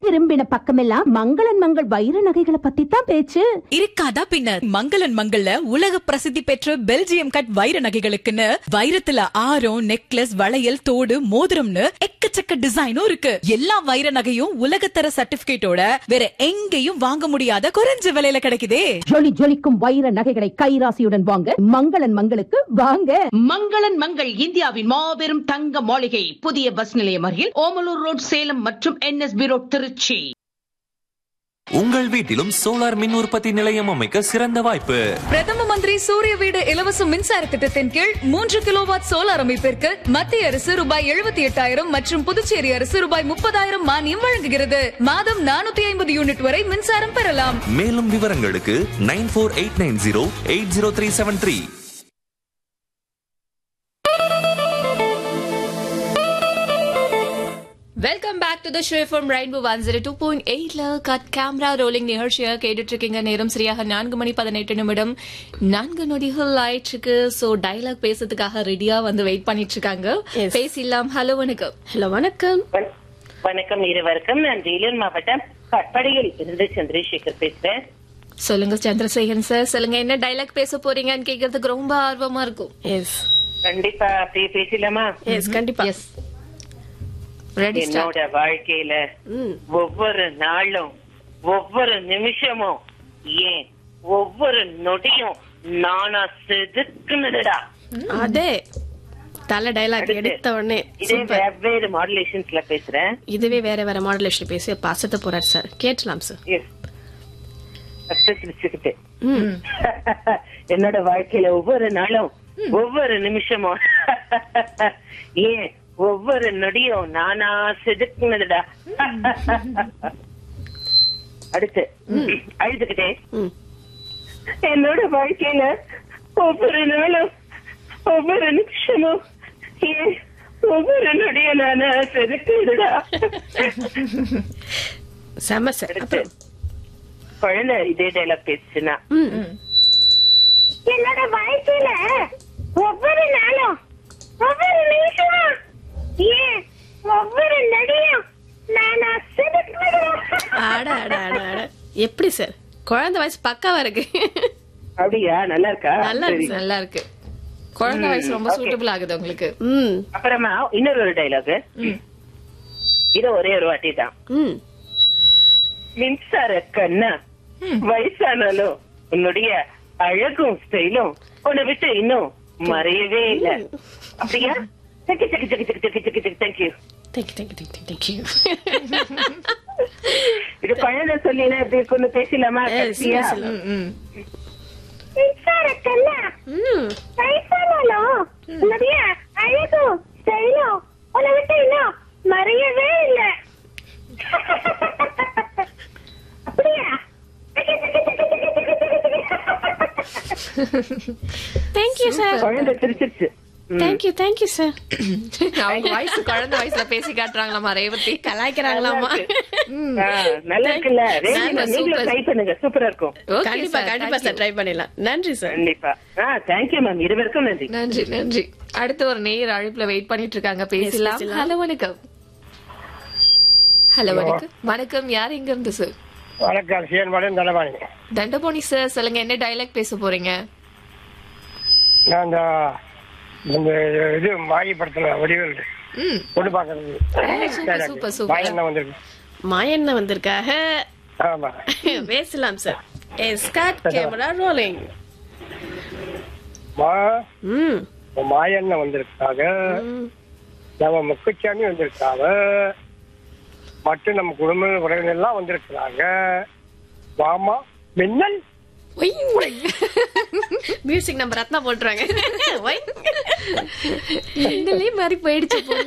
திரும்பின பக்கமெல்லாம் மங்களன் மங்கள் வைர நகைகளை பத்தி தான் பேச்சு இருக்காதா பின்ன மங்களன் மங்கள்ல உலக பிரசித்தி பெற்ற பெல்ஜியம் கட் வைர நகைகளுக்குன்னு வைரத்துல ஆரம் நெக்லஸ் வளையல் தோடு மோதிரம்னு எக்கச்சக்க டிசைனும் இருக்கு எல்லா வைர நகையும் உலகத்தர சர்டிபிகேட்டோட வேற எங்கேயும் வாங்க முடியாத குறைஞ்ச விலையில கிடைக்குதே ஜொலி ஜொலிக்கும் வைர நகைகளை கைராசியுடன் வாங்க மங்களன் மங்களுக்கு வாங்க மங்களன் மங்கள் இந்தியாவின் மாபெரும் தங்க மாளிகை புதிய பஸ் நிலையம் அருகில் ஓமலூர் ரோட் சேலம் மற்றும் என்எஸ்பி ரோட் திருச்சி உங்கள் வீட்டிலும் சோலார் மின் உற்பத்தி நிலையம் அமைக்க சிறந்த வாய்ப்பு பிரதம மந்திரி சூரிய வீடு இலவச மின்சார திட்டத்தின் கீழ் மூன்று கிலோவாட் சோலார் அமைப்பிற்கு மத்திய அரசு ரூபாய் எழுபத்தி எட்டாயிரம் மற்றும் புதுச்சேரி அரசு ரூபாய் முப்பதாயிரம் மானியம் வழங்குகிறது மாதம் நானூத்தி ஐம்பது யூனிட் வரை மின்சாரம் பெறலாம் மேலும் விவரங்களுக்கு nine four eight nine zero eight zero three seven three welcome back to the show from rainbow one zero two point எயிட்ல கட் கேமரா ரோலிங் நிகழ்ச்சியை கேட்டுட்டு இருக்கீங்க நேரம் சரியாக நான்கு மணி பதினெட்டு நிமிடம் நான்கு நொடிகள் ஆயிடுச்சு சோ டயலாக் பேசுறதுக்காக ரெடியா வந்து வெயிட் பண்ணிட்டு இருக்காங்க பேசிடலாம் ஹலோ வணக்கம் ஹலோ வணக்கம் வண- வணக்கம் இருவருக்கும் நான் வேலூர் மாவட்டம் கட்படியில் இருந்து சந்திரசேகர் பேசுறேன் சொல்லுங்க சந்திரசேகரன் சார் சொல்லுங்க என்ன டயலாக் பேச போறீங்கன்னு கேக்குறதுக்கு ரொம்ப ஆர்வமா இருக்கும் எஸ் கண்டிப்பா அப்படியே பேசலாமா எஸ் கண்டிப்பா எஸ் ரெடி என்னோட வாழ்க்கையில ஒவ்வொரு நாளும் ஒவ்வொரு நிமிஷமும் ஏன் ஒவ்வொரு நொடியும் நானா செதுக்குனதுடா அதே தலை டைலாக் அடுத்து. எடுத்த உடனே இதே சூப்பர் வெவ்வேறு மாடுலேஷன்ஸ்ல பேசுறேன் இதுவே வேற வேற மாடுலேஷன் பேசி பாசத்தை போறாரு சார் கேட்டலாம் சார் எஸ் ஃபர்ஸ்ட் சிரிச்சுக்கிட்டு என்னோட வாழ்க்கையில ஒவ்வொரு நாளும் ஒவ்வொரு நிமிஷமும் ஏன் ஒவ்வொரு நொடியும் நானா செதுக்குனதுடா அடுத்து அழுதுகிட்டே என்னோட வாழ்க்கையில ஒவ்வொரு நாளும் ஒவ்வொரு நிமிஷமும் ஏன் ஒவ்வொரு நொடியும் நானா செதுக்குனதுடா செம சார் அடுத்து குழந்தை இதே டைலாக் பேசுச்சுன்னா என்னோட வாழ்க்கையில ஒவ்வொரு நாளும் ஒவ்வொரு நிமிஷமும் ஏன் ஒவ்வொரு நடியும் நானா அட அட அட அட எப்படி சார் குழந்தை வயசு பக்காவா இருக்கு அப்படியா நல்லா இருக்கா நல்லா இருக்கு சரி. நல்லா இருக்கு குழந்தை வயசு ரொம்ப சூட்டபிள் ஆகுது உங்களுக்கு ம் அப்புறமா இன்னொரு ஒரு டைலாக் இது ஒரே ஒரு வாட்டி தான் ம் மின்சார கண்ணா வயசானாலும் உன்னுடைய அழகும் ஸ்டைலும் உன்னை விட்டு இன்னும் மறையவே இல்ல அப்படியா தக்கி தக்கி தக்கி தக்கி தக்கி தக்கி தக்கி thank you thank you thank you thank you thank you இது குழந்தை சொல்லினா எப்படி இருக்குன்னு பேசலாமா கடைசியா? மின்சார கண்ணா ம் வயசானாலும் உன்னுடைய அழகும் ஸ்டைலும் உன்னை விட்டு இன்னும் மறையவே இல்ல அப்படியா தேங்க்யூ சார் குழந்தை சிரிச்சிருச்சு தேங்க்யூ தேங்க்யூ சார் அவங்க வயசு குழந்தை வயசுல பேசி காட்டுறாங்களாமா ரேவதி கலாய்க்கிறாங்களாமா ஆ, நல்லா இருக்குல்ல ரேவதி, super, நீங்களும் super. ட்ரை பண்ணுங்க சூப்பரா இருக்கும் Okay, கண்டிப்பா sir, கண்டிப்பா thank சார் you. ட்ரை பண்ணிடலாம் நன்றி சார் கண்டிப்பா ஆ தேங்க்யூ மேம் இருவருக்கும் நன்றி நன்றி நன்றி அடுத்து ஒரு நேயர் அழைப்புல வெயிட் பண்ணிட்டு இருக்காங்க பேசலாம் பேசலாம். ஹலோ வணக்கம் ஹலோ வணக்கம் வணக்கம் யார் எங்க இருந்து சார் வணக்கம் சீர்மடன் தண்டபாணி தண்டபோனி சார் சொல்லுங்க என்ன டைலாக் பேச போறீங்க நான் இந்த இந்த இது மாயி படத்துல வடிவேல் ம் பொண்ணு பாக்குறது சூப்பர் சூப்பர் சூப்பர் மாயண்ணா வந்திருக்கு மாயண்ண வந்திருக்காக ஆமா பேசலாம் sir yes cut camera rolling மா ம் மாயண்ணா வந்திருக்காங்க நம்ம முக்குச்சாமி வந்திருக்காங்க மற்றும் நம்ம குடும்ப உறவினர் எல்லாம் வந்திருக்கிறாங்க மாமா மின்னல் மியூசிக் நம்ம ரத்னா போட்டுருவாங்க நீங்களே மாதிரி போயிடுச்சு